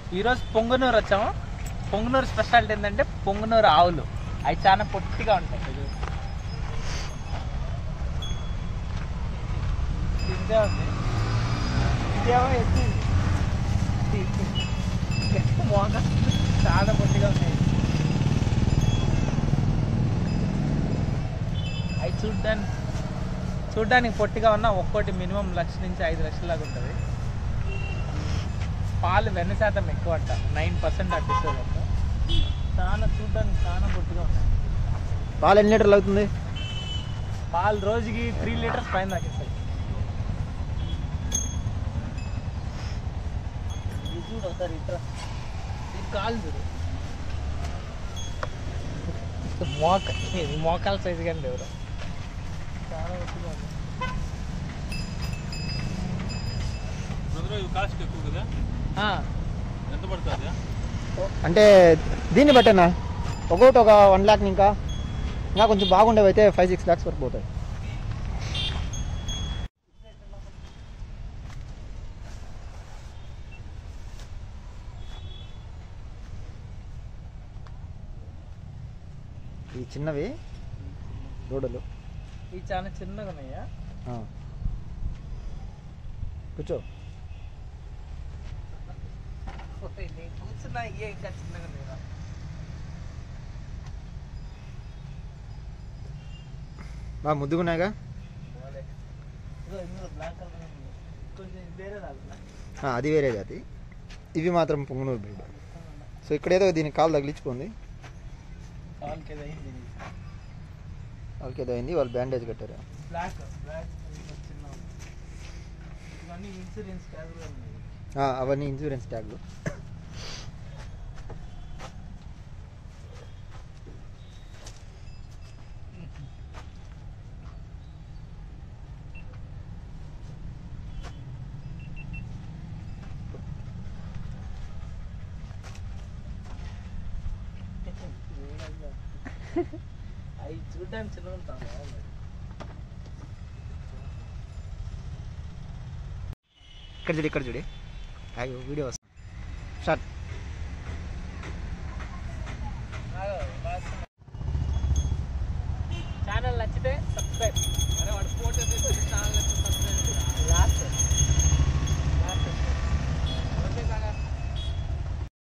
ఈరోజు పొంగనూరు వచ్చాము పొంగనూరు స్పెషాలిటీ ఏంటంటే పొంగనూరు ఆవులు అవి చాలా పొట్టిగా ఉంటాయి ఇదే ఉంది ఇదేమో ఎత్తి మోక చాలా పొట్టిగా ఉన్నాయి అవి చూడ్డానికి చూడ్డానికి పొట్టిగా ఉన్న ఒక్కోటి మినిమం లక్ష నుంచి ఐదు లక్షల దాకా ఉంటుంది పాలు వెన్న శాతం ఎక్కువ అంట నైన్ పర్సెంట్ అట్టిస్తుంది అంట చాలా చూడ్డానికి చాలా పొట్టిగా ఉన్నాయి పాలు ఎన్ని లీటర్లు అవుతుంది పాలు రోజుకి త్రీ లీటర్స్ పైన తాగిస్తాయి ఇది చూడు ఒకసారి ఇట్లా ఇది కాలు చూడు మోక ఇది మోకాల సైజు కానీ ఎవరు చాలా పొట్టిగా ఉంది బ్రదర్ ఇవి కాస్ట్ ఎక్కువ కదా ఆ, ఎంత పడుతుంది అంటే దీన్ని బట్టేనా ఒకటి ఒక వన్ ల్యాక్ ఇంకా ఇంకా కొంచెం బాగుండేవి అయితే ఫైవ్ సిక్స్ ల్యాక్స్ వరకు పోతాయి ఈ చిన్నవి రోడ్లు ఇవి చాలా చిన్నగా ఉన్నాయా కూర్చో ఓయ్, నేను కూర్చున్నా ఇవే ఇంకా చిన్నగా ఉన్నాయిరా. బాగా ముద్దుగున్నాయిగా బాలే. ఇదిగో ఇందులో బ్లాక్ కలర్ ఉంది. కొంచెం ఇది వేరే రాగునా? ఆ, అది వేరే జాతి ఇవి మాత్రం పొంగునూరు బ్రీడ్ సో ఇక్కడేదో దీనికి కాలు తగిలించుకుంది కాలుకి ఏదో అయింది ఇది. వాళ్ళకి ఏదో అయింది వాళ్ళు బ్యాండేజ్ కట్టారు బ్లాక్ బ్లాక్ కొంచెం చిన్న ఉంది. ఇవన్నీ ఇన్సూరెన్స్ క్యాజువల్ ఉన్నాయి ఆ, అవన్నీ ఇన్సూరెన్స్ ట్యాగ్లు అవి చూడడానికి చిన్నగా ఉంటాను ఇక్కడ చూడు ఇక్కడ చూడు ఆగు, వీడియో వస్తుంది స్టార్ట్ ఛానల్ నచ్చితే సబ్స్క్రైబ్